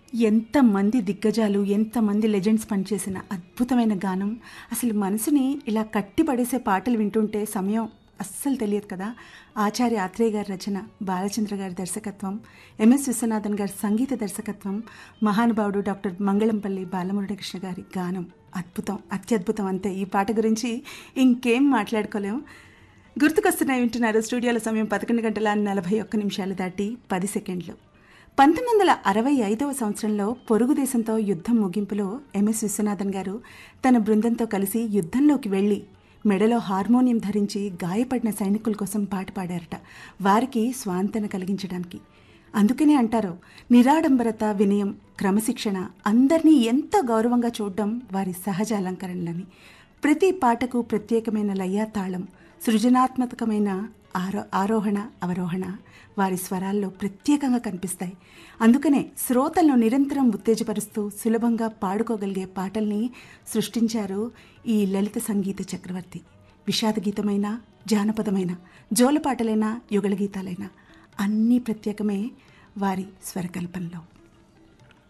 ఎంతమంది దిగ్గజాలు ఎంతమంది లెజెండ్స్ పనిచేసిన అద్భుతమైన గానం అసలు మనసుని ఇలా కట్టిపడేసే పాటలు వింటుంటే సమయం అస్సలు తెలియదు కదా ఆచార్య ఆత్రేయ గారి రచన బాలచంద్ర గారి దర్శకత్వం ఎంఎస్ విశ్వనాథన్ గారి సంగీత దర్శకత్వం మహానుభావుడు డాక్టర్ మంగళంపల్లి బాలమురళీకృష్ణ గారి గానం అద్భుతం అత్యద్భుతం అంతే ఈ పాట గురించి ఇంకేం మాట్లాడుకోలేం గుర్తుకొస్తున్నాయి వింటున్నారు స్టూడియోలో సమయం పదకొండు గంటల నలభై ఒక్క నిమిషాలు దాటి పది సెకండ్లు పంతొమ్మిది వందల అరవై ఐదవ సంవత్సరంలో పొరుగు దేశంతో యుద్ధం ముగింపులో ఎంఎస్ విశ్వనాథన్ గారు తన బృందంతో కలిసి యుద్ధంలోకి వెళ్ళి మెడలో హార్మోనియం ధరించి గాయపడిన సైనికుల కోసం పాట పాడారట వారికి స్వాంతన కలిగించడానికి అందుకనే అంటారు నిరాడంబరత వినయం క్రమశిక్షణ అందరినీ ఎంతో గౌరవంగా చూడడం వారి సహజ అలంకరణలని ప్రతి పాటకు ప్రత్యేకమైన లయ తాళం సృజనాత్మకమైన ఆరో ఆరోహణ అవరోహణ వారి స్వరాల్లో ప్రత్యేకంగా కనిపిస్తాయి అందుకనే శ్రోతలను నిరంతరం ఉత్తేజపరుస్తూ సులభంగా పాడుకోగలిగే పాటల్ని సృష్టించారు ఈ లలిత సంగీత చక్రవర్తి విషాద గీతమైన జానపదమైన జోలపాటలైన యుగళ గీతాలైన అన్నీ ప్రత్యేకమే వారి స్వరకల్పనలో